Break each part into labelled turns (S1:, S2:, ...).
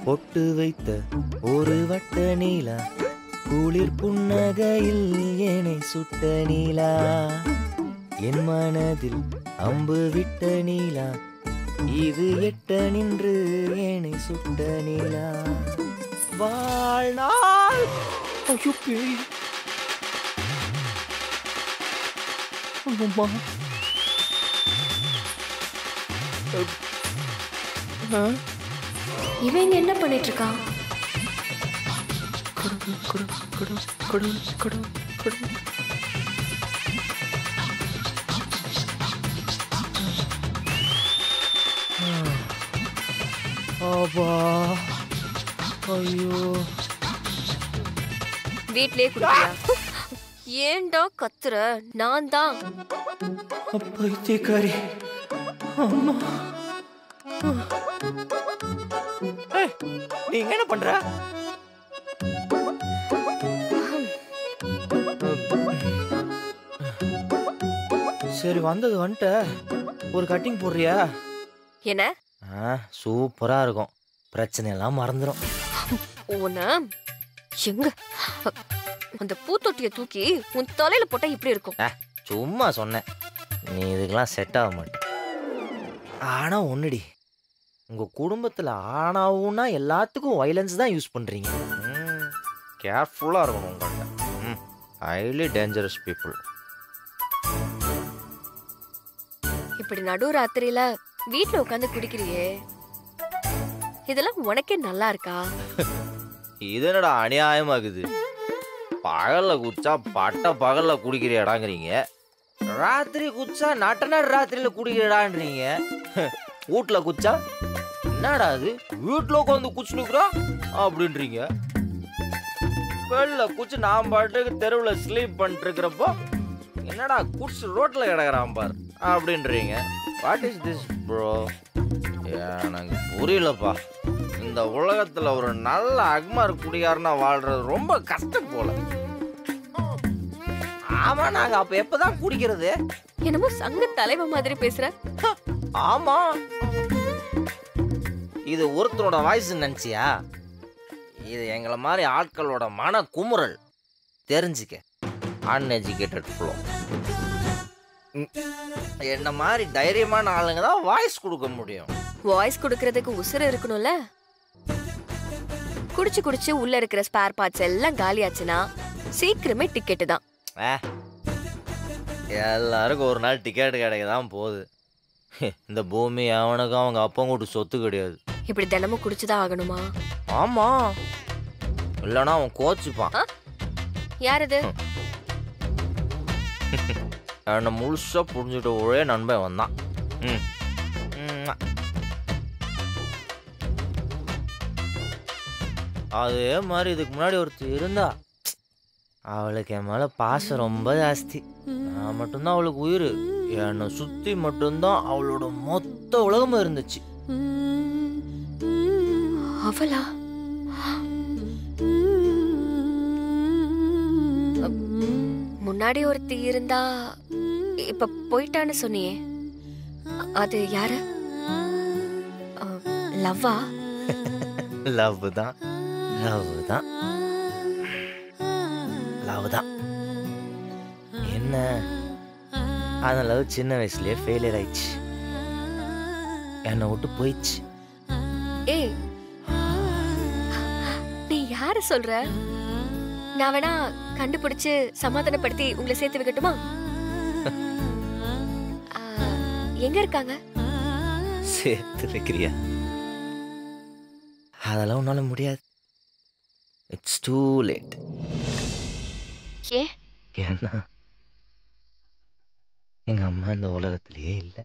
S1: பொட்டு வைத்த ஒரு வட்ட நீலா குளிர் புன்னகையில் ஏனை சுட்ட நீலா என் மனதில் அம்பு விட்ட நீலா இது எட்ட நின்று ஏனை சுட்ட நீலா வாழ்நாள் ஐயோ பேய் அம்மா ஆ
S2: இவன் இங்க என்ன பண்ணிட்டு இருக்கான்
S1: கடவுள் கடவுள் கடவுள் கடவுள் கடவுள் கடவுள் ஆபா ஐயோ
S2: வீட்லயே குடிக்கிறியா ஏன்டா கத்துற நான் தான்
S1: பைத்தியக்காரி அம்மா ஏய், நீங்க என்ன பண்ற சரி வந்தது வந்துட்ட ஒரு கட்டிங் போடுறியா
S2: என்ன
S1: ஆ சூப்பரா இருக்கும் பிரச்சனை எல்லாம் மறந்துடும்
S2: உன எங்க அந்த பூத்தொட்டிய தூக்கி உன் தலையில போட்டா இப்படி இருக்கும்
S1: சும்மா சொன்னேன் நீ இதுக்கெல்லாம் செட் ஆக மாட்டே ஆனா ஒண்ணுடி உங்க குடும்பத்துல ஆனாவும்னா எல்லாத்துக்கும் வைலன்ஸ் தான் யூஸ் பண்றீங்க கேர்ஃபுல்லா இருக்கணும் உங்கள்கிட்ட ம் ஹைலி டேஞ்சரஸ் பீப்புள்
S2: இப்படி நடு ராத்திரியில வீட்ல உட்காந்து குடிக்கிறியே இதெல்லாம் உனக்கே நல்லா இருக்கா
S1: இது என்னடா அநியாயமாகுது பகல்ல குச்சா பட்ட பகல்ல குடிக்கிறியடாங்கிறீங்க ராத்திரி குச்சா நட்ட ராத்திரியில குடிக்கிறடான்றீங்க வீட்ல குச்சா என்னடா அது வீட்டுல உட்காந்து குச்சுனுக்குறோம் அப்படின்றீங்க வெளில குச்சு நான் பாட்டுக்கு தெருவில் ஸ்லீப் பண்ணிட்டு இருக்கிறப்போ என்னடா குடிச்சு ரோட்ல கிடக்குறான் பார் அப்படின்றீங்க வாட் இஸ் திஸ் ப்ரோ எனக்கு புரியலப்பா இந்த உலகத்துல ஒரு நல்ல அக்மார் குடிகாரனா வாழ்றது ரொம்ப கஷ்டம் போல ஆமா நாங்க அப்ப எப்பதான் குடிக்கிறது
S2: என்னமோ சங்க தலைவன் மாதிரி பேசுற
S1: ஆமா இது ஒருத்தரோட வாய்ஸ் நினைச்சியா இது எங்களை மாதிரி ஆட்களோட மன குமுறல் தெரிஞ்சுக்க அன்எஜுகேட்டட் ஃப்ளோ என்ன மாதிரி தைரியமான ஆளுங்க தான் வாய்ஸ் கொடுக்க முடியும்
S2: வாய்ஸ் கொடுக்கறதுக்கு உசுறு இருக்கணும்ல குடிச்சு குடிச்சு உள்ள இருக்கிற ஸ்பேர் பார்ட்ஸ் எல்லாம் காலியாச்சுன்னா சீக்கிரமே டிக்கெட்டு தான்
S1: ஆ எல்லாருக்கும் ஒரு நாள் டிக்கெட் கிடைக்க தான் போகுது இந்த பூமி அவனுக்கும் அவங்க அப்பன் கூட்டு சொத்து கிடையாது
S2: இப்படி தினமும் குடிச்சுதான் ஆகணுமா
S1: ஆமா இல்லைன்னா அவன் கோச்சுப்பான்
S2: யார் இது
S1: என்னை முழுசா புரிஞ்சுட்டு ஒரே நண்பன் வந்தான் ம் ம்ம். அதே மாதிரி இதுக்கு முன்னாடி ஒருத்தர் இருந்தா அவளுக்கு என் மேல பாசம் ரொம்ப ஜாஸ்தி நான் மட்டும்தான் அவளுக்கு உயிர் என்னை சுத்தி மட்டும்தான் அவளோட மொத்த உலகமும் இருந்துச்சு
S2: அவளா முன்னாடி ஒருத்தி இருந்தா இப்ப போயிட்டான்னு சொன்னியே அ- அது யாரு அ, லவ்வா
S1: லவ் தான் லவ் தான் லவ் தான் என்ன அந்த லவ் சின்ன வயசுலயே ஃபெயிலியர் ஆயிடுச்சு என்னை விட்டு போயிடுச்சு
S2: ஏய் நீ யார சொல்ற நான் வேணா கண்டுபிடிச்சு சமாதானப்படுத்தி உங்களை சேர்த்து வைக்கட்டுமா ஆ, எங்க இருக்காங்க
S1: சேர்த்து வைக்கிறியா அதெல்லாம் உன்னால முடியாது இட்ஸ் டூ லேட்
S2: ஏன்
S1: ஏன்னா எங்க அம்மா இந்த உலகத்திலேயே இல்லை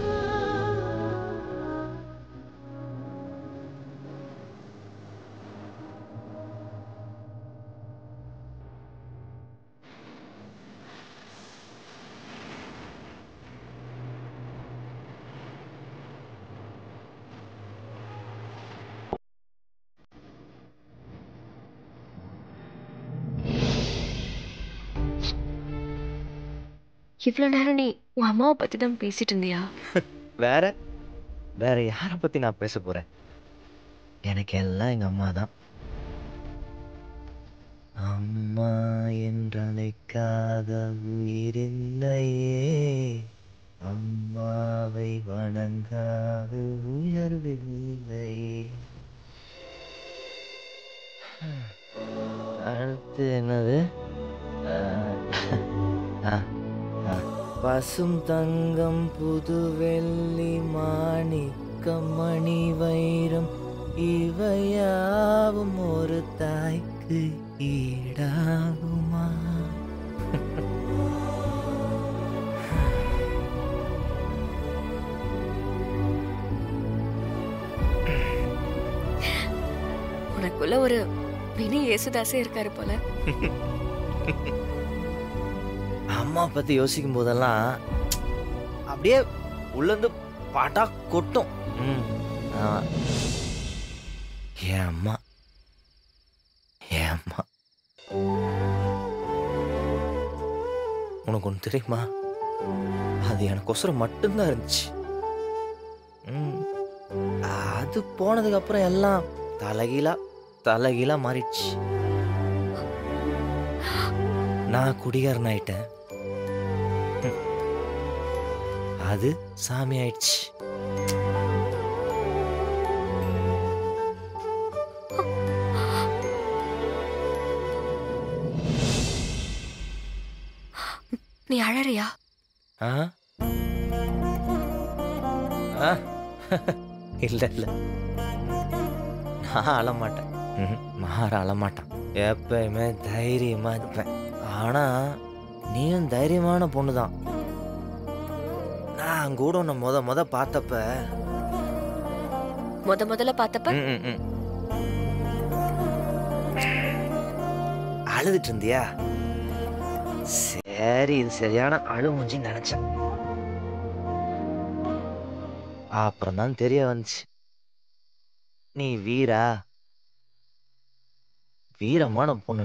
S2: இவ்வளவு நேரம் நீ உன் அம்மாவை பத்தி தான் பேசிட்டு இருந்தியா
S1: வேற வேற யாரை பத்தி நான் பேச போறேன் எனக்கு எல்லாம் எங்கள் அம்மா தான் அம்மா என்றழைக்காத உயிரில்லையே அம்மாவை வணங்காத உயர்வில்லையே அடுத்து என்னது ஆ, ஆ. பசும் தங்கம் புது வெள்ளி மாணிக்கம் மணி வைரம் இவையாவும் ஒரு தாய்க்கு ஈடாகுமா
S2: உனக்குள்ள ஒரு மினி இயேசுதாசே இருக்காரு போல
S1: அம்மா பத்தி யோசிக்கும் போதெல்லாம் அப்படியே உள்ளேருந்து பாட்டா கொட்டும் ம், ஆமா. என் அம்மா என் அம்மா உனக்கு ஒன்று தெரியுமா அது எனக்கொசரம் மட்டும்தான் இருந்துச்சு ம், அது போனதுக்கு அப்புறம் எல்லாம் தலைகீழா தலைகீழா மாறிடுச்சு நான் குடிகாரன் ஆயிட்டேன் ம். அது சாமி ஆயிடுச்சு
S2: நீ அழறியா
S1: ஆ ஆ இல்ல இல்ல நான் அழமாட்டேன் ம்ஹும். மாற அழமாட்டான் எப்பயுமே தைரியமா இருப்பேன் ஆனா நீயும் தைரியமான பொண்ணு தான் நான் கூட உன்னை முத முத பார்த்தப்ப
S2: முத முதல்ல பார்த்தப்ப
S1: ம், ம், ம். அழுதுட்டு இருந்தியா சரி இது சரியான அழுமுஞ்சி நினைச்சேன் அப்புறம் தான் தெரிய வந்துச்சு நீ வீரா வீரமான பொண்ணு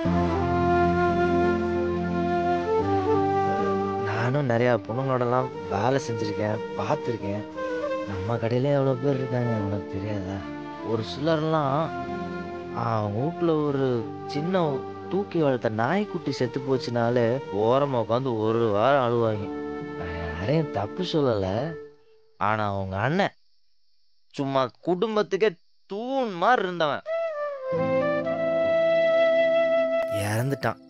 S1: நானும் நிறைய பொண்ணுங்களோடலாம் வேலை செஞ்சிருக்கேன் பார்த்துருக்கேன் நம்ம கடையில எவ்வளோ பேர் இருக்காங்க உனக்கு தெரியாதா ஒரு சிலர்லாம் அவங்க வீட்டில் ஒரு சின்ன தூக்கி வளர்த்த நாய்க்குட்டி செத்து போச்சுனாலே ஓரமாக உட்காந்து ஒரு வாரம் அழுவாங்க நான் யாரையும் தப்பு சொல்லலை ஆனால் அவங்க அண்ணன் சும்மா குடும்பத்துக்கே தூண் மாதிரி இருந்தவன் இறந்துட்டான்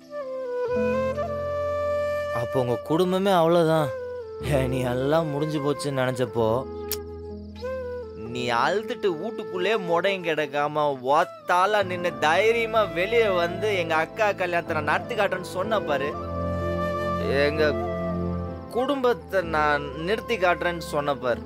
S1: அப்போ உங்க குடும்பமே அவ்வளோதான் நீ எல்லாம் முடிஞ்சு போச்சுன்னு நினச்சப்போ நீ அழுதுட்டு வீட்டுக்குள்ளே முடையும் கிடக்காம ஒத்தால நின்று தைரியமா வெளியே வந்து எங்க அக்கா கல்யாணத்தை நான் நடத்தி காட்டுறேன்னு சொன்ன பாரு எங்க குடும்பத்தை நான் நிறுத்தி காட்டுறேன்னு சொன்ன பாரு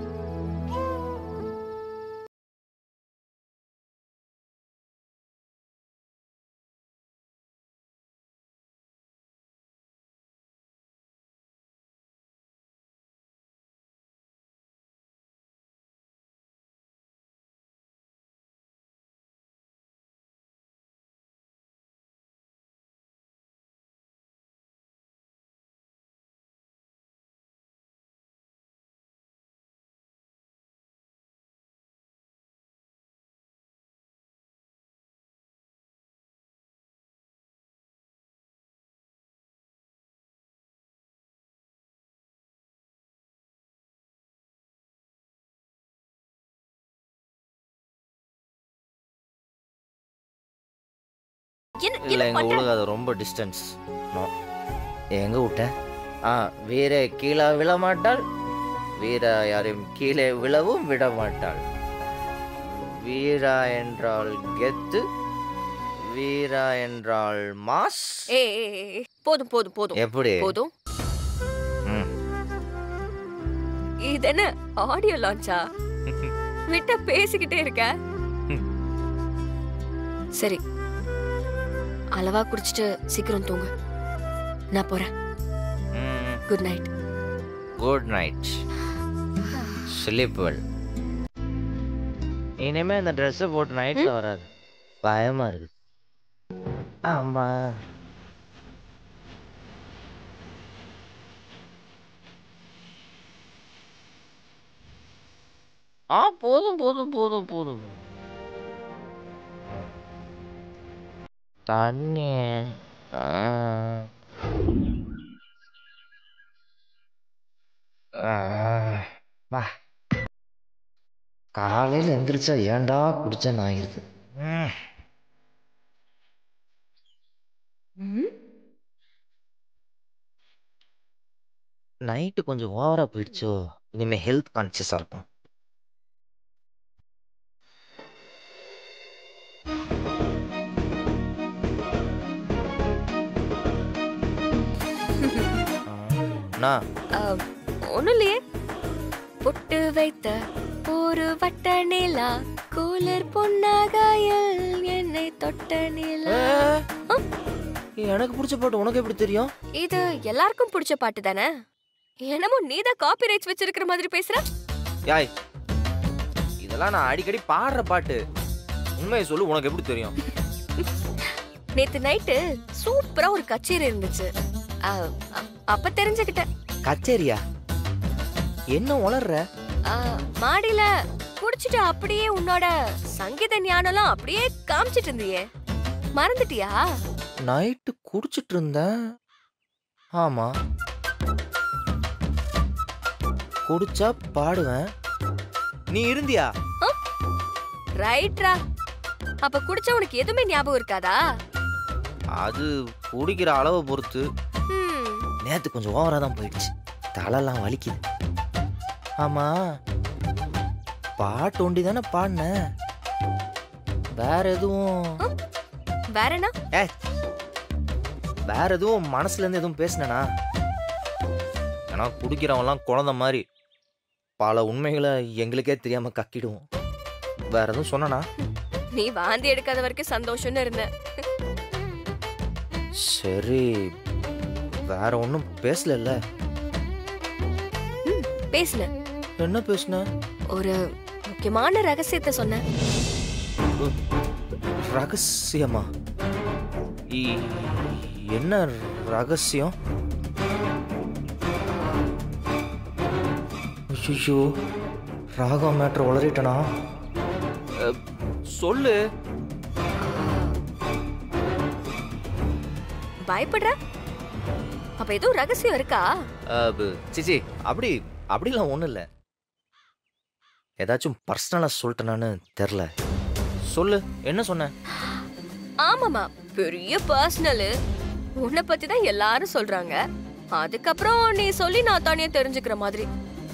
S2: என்ன
S1: இல்ல
S2: என்ன
S1: எங்க
S2: பண்ற
S1: ஊருக்கு அது ரொம்ப டிஸ்டன்ஸ் நோ எங்க விட்டேன் ஆ வீர கீழே விழ மாட்டாள் வீர யாரையும் கீழே விழவும் விட மாட்டாள் வீரா என்றால் கெத்து வீரா என்றால் மாஸ்
S2: ஏய் ஏய், ஏய், ஏய், போதும் போதும் போதும்
S1: எப்படி
S2: போதும்
S1: ம்.
S2: இது என்ன ஆடியோ லான்ச்சா விட்ட பேசிக்கிட்டே இருக்க சரி அளவா குடிச்சிட்டு சீக்கிரம் தூங்கு நான் போறேன் good night
S1: good night sleep well இனிமே இந்த ட்ரெஸ்ஸை போட்டு நைட்ல வராது பயமா இருக்கு ஆமா ஆ போதும் போதும் போதும் போதும் தண்ணி ஆ. ஆ. வா காலையில் எந்திரிச்சா ஏன்டா குடிச்சேன்னு ஆகிருது ம். நைட்டு கொஞ்சம் ஓவரா போயிடுச்சோ இனிமே ஹெல்த் கான்சியஸாக இருக்கும் அண்ணா
S2: ஒண்ணும் இல்லையே பொட்டு வைத்த ஒரு வட்ட நிலா கூலர் பொன்னாகாயில் என்னை தொட்ட நிலா
S1: ஏ, எனக்கு பிடிச்ச பாட்டு உனக்கு எப்படி தெரியும்
S2: இது எல்லாருக்கும் பிடிச்ச பாட்டு தானே என்னமோ நீதான் காப்பி ரைட்ஸ் வச்சிருக்கிற மாதிரி பேசுற
S1: யாய் இதெல்லாம் நான் அடிக்கடி பாடுற பாட்டு உண்மையை சொல்லு உனக்கு எப்படி தெரியும்
S2: நேத்து நைட்டு சூப்பரா ஒரு கச்சேரி இருந்துச்சு அ, அ- அப்ப தெரிஞ்சுக்கிட்டேன்
S1: கச்சேரியா என்ன உளர்ற
S2: அ, மாடியில குடிச்சிட்டு அப்படியே உன்னோட சங்கீத ஞானம்லாம் அப்படியே காமிச்சிட்டு இருந்தியே மறந்துட்டியா
S1: நைட்டு குடிச்சிட்டு இருந்தேன் ஆமா குடிச்சா பாடுவேன் நீ இருந்தியா
S2: ரைட்ரா அப்ப குடிச்ச உனக்கு எதுவுமே ஞாபகம் இருக்காதா
S1: அது குடிக்கிற அளவை பொறுத்து
S2: ஹம்,
S1: நேத்து கொஞ்சம் ஓவரா தான் போயிடுச்சு தலைலாம் வலிக்குது ஆமா பாட்டு ஒண்டி தானே பாடினேன் வேற எதுவும்
S2: வேற என்ன
S1: ஏ வேற எதுவும் மனசுல இருந்து எதுவும் பேசினேனா ஏன்னா குடிக்கிறவன்லாம் குழந்தை மாதிரி பல உண்மைகளை எங்களுக்கே தெரியாம கக்கிடுவோம் வேற எதுவும் சொன்னனா
S2: நீ வாந்தி எடுக்காத வரைக்கும் சந்தோஷம்னு இருந்த
S1: சரி வேற ஒன்றும் பேசலல்ல
S2: பேசுன
S1: என்ன பேசுன
S2: ஒரு முக்கியமான ரகசியத்தை சொன்னேன்
S1: ரகசியமா இ- என்ன ரகசியம் ஐயோ ராகம் மேட்ரு உளறிட்டனா அஹ், சொல்லு
S2: பயப்படுற அப்ப எதுவும் ரகசியம் இருக்கா
S1: அஹ், பு- சிச்சி அப்படி அப்படிலாம் ஒன்றும் இல்லை ஏதாச்சும் பர்சனலாக சொல்லிட்டேனான்னு தெரில சொல்லு என்ன சொன்ன
S2: ஆமாமா பெரிய பர்சனல் உன்னை பத்தி தான் எல்லாரும் சொல்றாங்க அதுக்கப்புறம் நீ சொல்லி நான் தானே தெரிஞ்சுக்கிற மாதிரி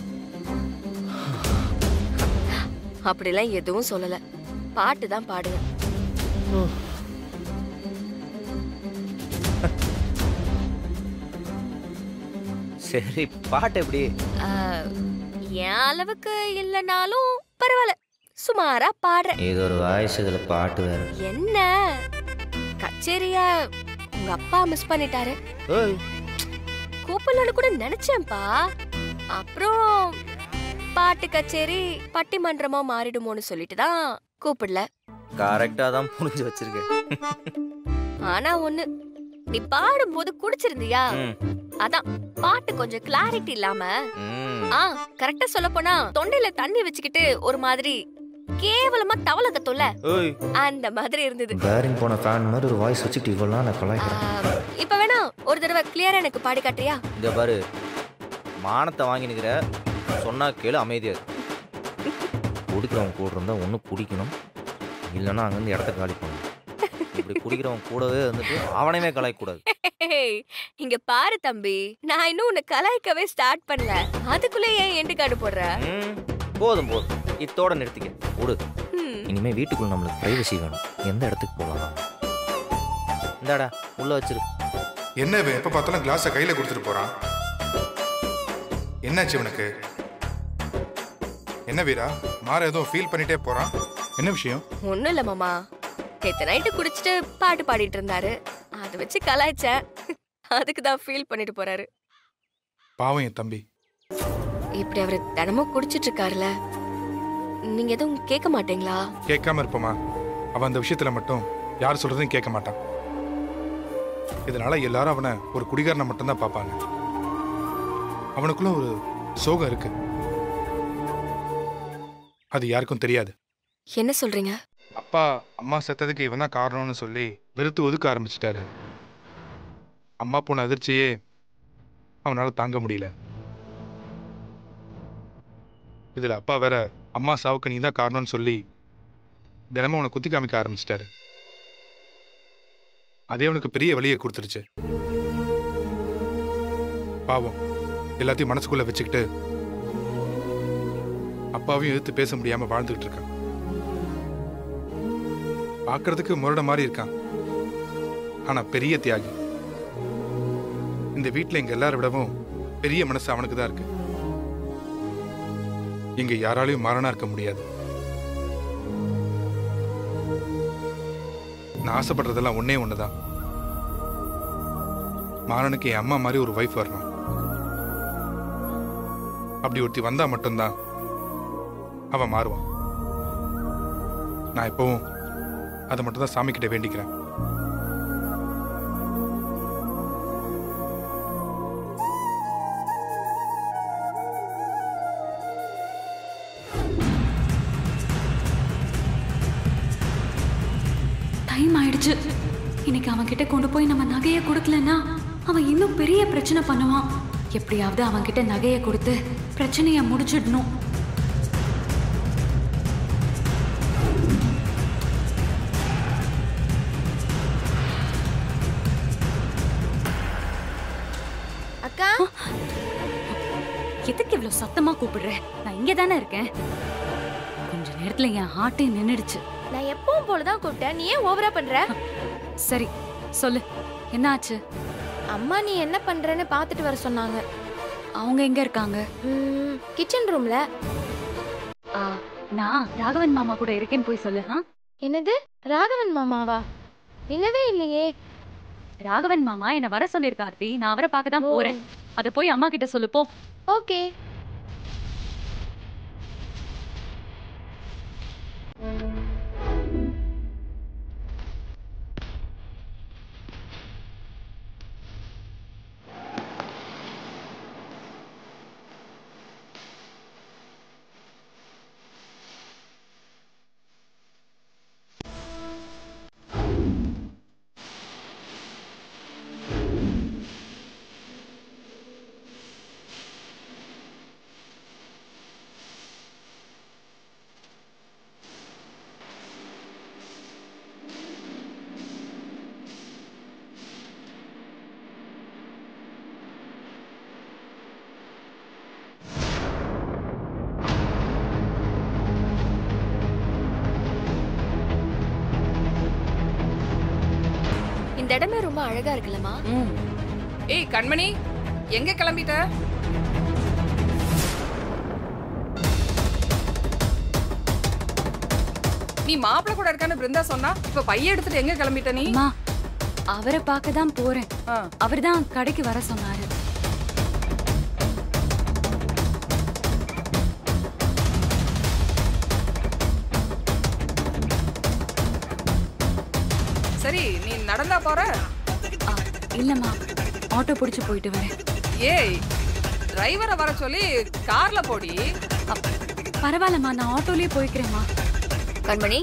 S2: அப்படிலாம் எதுவும் சொல்லல பாட்டு தான் பாடுவேன்
S1: சரி பாட்டு எப்படி
S2: ஆஹ், என் அளவுக்கு இல்லைனாலும் பரவாயில்ல சுமாரா பாடுறேன்
S1: இது ஒரு வாய்ஸ் இதில் பாட்டு வேறு
S2: என்ன கச்சேரிய உங்க அப்பா மிஸ் பண்ணிட்டாரு
S1: ஏய்
S2: கூப்பிடலான்னு கூட நினைச்சேன்ப்பா அப்புறம் பாட்டு கச்சேரி பட்டிமன்றமா மாறிடுமோன்னு சொல்லிட்டு தான் கூப்பிடல
S1: கரெக்டாக தான் புரிஞ்சு வச்சிருக்கேன்
S2: ஆனா ஒண்ணு நீ பாடும்போது குடிச்சிருந்தியா
S1: ம்,
S2: அதான் பாட்டு கொஞ்சம் கிளாரிட்டி இல்லாம
S1: ம்.
S2: ஆ கரெக்டா சொல்ல போனா தொண்டையில தண்ணி வச்சுக்கிட்டு ஒரு மாதிரி கேவலமா தவளை கத்தும்ல
S1: ஏய்
S2: அந்த மாதிரி இருந்தது
S1: பேரிங் போன ஃபேன் மாதிரி ஒரு வாய்ஸ் வச்சுக்கிட்டு இவ்வளோ நான்
S2: ஆ,
S1: கலாய்க்கிறேன்
S2: இப்ப வேணா ஒரு தடவை கிளியரா எனக்கு பாடி காட்டுறியா
S1: இந்த பாரு மானத்தை வாங்கி நிற்கிற சொன்னா கேளு அமைதியா இரு. குடிக்கிறவன் கூட இருந்தா ஒன்று குடிக்கணும் இல்லைன்னா அங்கேருந்து இடத்த காலி பண்ணணும் இப்படி குடிக்கிறவன் கூடவே வந்துட்டு அவனையுமே கலாய்க்கக்கூடாது
S2: ஹேய், இங்க பாரு தம்பி நான் இன்னும் உன்னை கலாய்க்கவே ஸ்டார்ட் பண்ணல அதுக்குள்ள ஏன் எண்டு கார்டு போடுற
S1: ம், போதும் போதும் இத்தோட நிறுத்திக்க விடு
S2: ம்,
S1: இனிமே வீட்டுக்குள்ள நம்மளுக்கு பிரைவசி வேணும் எந்த இடத்துக்கு போகலாம் இந்தாடா உள்ள வச்சிரு
S3: என்ன இவன் எப்போ பார்த்தாலும் கிளாஸை கையில் கொடுத்துட்டு போகிறான் என்னாச்சு இவனுக்கு என்ன வீரா மாற ஏதோ ஃபீல் பண்ணிட்டே போகிறான் என்ன விஷயம்
S2: ஒண்ணும் இல்ல மாமா நேத்து நைட்டு குடிச்சிட்டு பாட்டு பாடிட்டு இருந்தாரு அதை வச்சு கலாய்ச்சேன் அதுக்கு தான் ஃபீல் பண்ணிட்டு போறாரு
S3: பாவம் என் தம்பி
S2: இப்படி அவரு தினமும் குடிச்சிட்டு இருக்காருல நீங்க எதுவும் கேட்க மாட்டீங்களா
S3: கேட்காம இருப்போமா அவன் அந்த விஷயத்தில் மட்டும் யார் சொல்கிறதையும் கேட்க மாட்டான் இதனால எல்லாரும் அவனை ஒரு குடிகாரனை மட்டும்தான் பார்ப்பாங்க அவனுக்குள்ள ஒரு சோகம் இருக்கு அது யாருக்கும் தெரியாது
S2: என்ன சொல்றீங்க
S3: அப்பா அம்மா செத்ததுக்கு இவன் தான் காரணம்னு சொல்லி வெறுத்து ஒதுக்க ஆரம்பிச்சிட்டாரு அம்மா போன அதிர்ச்சியே அவனால தாங்க முடியல இதுல அப்பா வேற அம்மா சாவுக்கு நீ தான் காரணம்னு சொல்லி தினமும் அவனை குத்தி காமிக்க ஆரம்பிச்சிட்டாரு அதே அவனுக்கு பெரிய வழியை கொடுத்துருச்சு பாவம் எல்லாத்தையும் மனசுக்குள்ள வச்சுக்கிட்டு அப்பாவையும் எதிர்த்து பேச முடியாம வாழ்ந்துகிட்டு இருக்கான் பார்க்கறதுக்கு முரட மாதிரி இருக்கான் ஆனா பெரிய தியாகி இந்த வீட்ல எங்க எல்லாரை விடவும் பெரிய மனசு அவனுக்கு தான் இருக்கு இங்க யாராலையும் மாறனா இருக்க முடியாது நான் ஆசைப்படுறதெல்லாம் ஒன்னே ஒண்ணுதான் மாறனுக்கு என் அம்மா மாதிரி ஒரு வைஃப் வரணும் அப்படி ஒருத்தி வந்தா மட்டும்தான் அவன் மாறுவான் நான் எப்பவும் அதை மட்டும் தான் சாமி கிட்ட வேண்டிக்கிறேன்
S4: டைம் ஆயிடுச்சு இன்னைக்கு அவன் கிட்ட கொண்டு போய் நம்ம நகையை கொடுக்கலன்னா அவன் இன்னும் பெரிய பிரச்சனை பண்ணுவான் எப்படியாவது அவன் கிட்ட நகையை கொடுத்து பிரச்சனையை முடிச்சிடணும்
S2: அக்கா
S4: எதுக்கு இவ்வளவு சத்தமா கூப்பிடுற நான் இங்க தானே இருக்கேன் கொஞ்ச நேரத்துல என் ஹார்ட்டே நின்னுடுச்சு
S2: நான் எப்பவும் போலதான் கூப்பிட்டேன் நீ ஏன் ஓவரா பண்ற
S4: சரி சொல்லு என்ன ஆச்சு
S2: அம்மா நீ என்ன பண்றன்னு பாத்துட்டு வர சொன்னாங்க
S4: அவங்க எங்க இருக்காங்க
S2: கிச்சன் ரூம்ல
S4: ஆ, நான் ராகவன் மாமா கூட இருக்கேன்னு போய் சொல்லு ஆ?
S2: என்னது ராகவன் மாமாவா இல்லவே இல்லையே
S4: ராகவன் மாமா என்ன வர சொல்லிருக்கார்த்தி நான் அவரை பார்க்க தான் போறேன் அத போய் அம்மா கிட்ட சொல்லு போ
S2: ஓகே இந்த இடமே ரொம்ப அழகா இருக்குல்லம்மா
S5: ம். ஏய் கண்மணி எங்க கிளம்பிட்ட நீ மாப்பிள்ள கூட இருக்கான்னு பிருந்தா சொன்னா இப்ப பைய எடுத்துட்டு எங்க கிளம்பிட்ட நீ
S4: அம்மா அவரை பார்க்க தான் போறேன்
S5: ஆ.
S4: அவர்தான் கடைக்கு வர சொன்னாரு
S5: சரி நீ நடந்தா போற
S4: ஆ, இல்லம்மா ஆட்டோ பிடிச்சு போயிட்டு வரேன்
S5: ஏய் டிரைவரை வர சொல்லி கார்ல போடி
S4: பரவாயில்லம்மா நான் ஆட்டோலயே போய்க்கிறேம்மா
S2: கண்மணி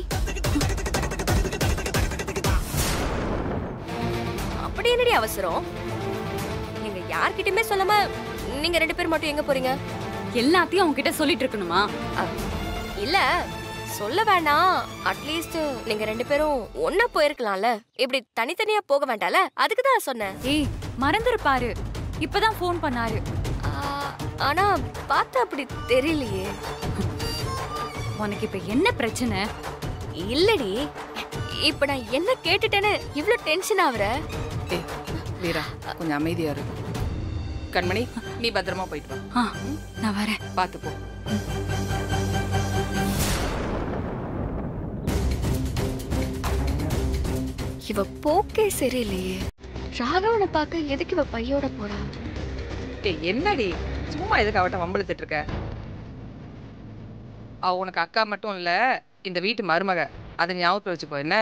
S2: அப்படி என்னடி அவசரம் நீங்க யார்கிட்டயுமே சொல்லாம நீங்க ரெண்டு பேர் மட்டும் எங்க போறீங்க
S4: எல்லாத்தையும் அவங்க கிட்ட சொல்லிட்டு இருக்கணுமா
S2: இல்ல சொல்ல வேணாம் அட்லீஸ்ட் நீங்க ரெண்டு பேரும் ஒன்னா போயிருக்கலாம்ல இப்படி தனித்தனியா போக வேண்டாம்ல அதுக்கு தான் சொன்னேன்
S4: ஏய் மறந்துருப்பாரு இப்பதான் ஃபோன் பண்ணாரு
S2: ஆ, ஆனா பார்த்தா அப்படி தெரியலையே
S4: உனக்கு இப்ப என்ன பிரச்சனை
S2: இல்லடி இப்ப நான் என்ன கேட்டுட்டேன்னு இவ்ளோ டென்ஷன் ஆகுற
S5: ஏய் வீரா கொஞ்சம் அமைதியா இரு கண்மணி நீ பத்திரமா போயிட்டு வா
S4: ஆ, நான் வரேன்
S5: பாத்து போ
S2: இவ போக்கே சரியில்லையே ராகவனை பார்க்க எதுக்கு இவ பையோட போறா
S5: ஏய் என்னடி சும்மா எதுக்கு அவட்ட வம்பிழுத்துட்டு இருக்க அவ உனக்கு அக்கா மட்டும் இல்ல இந்த வீட்டு மருமக அதை ஞாபகத்துல வச்சுக்கோ என்ன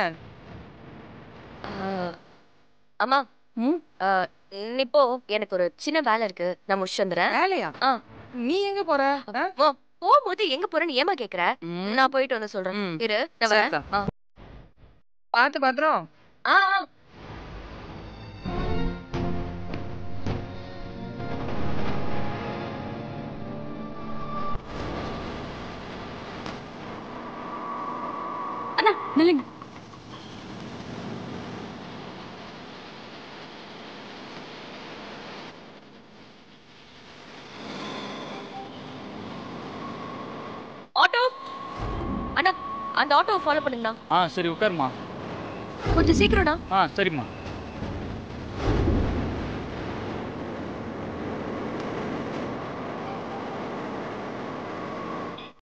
S2: அம்மா
S5: ம்
S2: நீ போ எனக்கு ஒரு சின்ன வேலை இருக்கு நான் முடிச்சு வந்துடுறேன்
S5: வேலையா
S2: ஆ.
S5: நீ எங்க போற ஆ?
S2: போ- போகும்போது எங்க போறேன்னு ஏமா கேக்குற
S5: ம்.
S2: நான் போயிட்டு வந்து சொல்றேன்
S5: ம்.
S2: இரு நான் வரேன்
S5: சரிதான்.
S2: ஆ.
S5: பார்த்து பத்திரம்
S2: ஆ ஆ.
S4: அண்ணா நில்லுங்க
S2: ஆட்டோ அண்ணா அந்த ஆட்டோவை ஃபாலோ பண்ணுங்கண்ணா
S6: ஆ சரி உட்காருமா
S2: கொஞ்சம் சீக்கிரம்ண்ணா
S6: ஆ சரிம்மா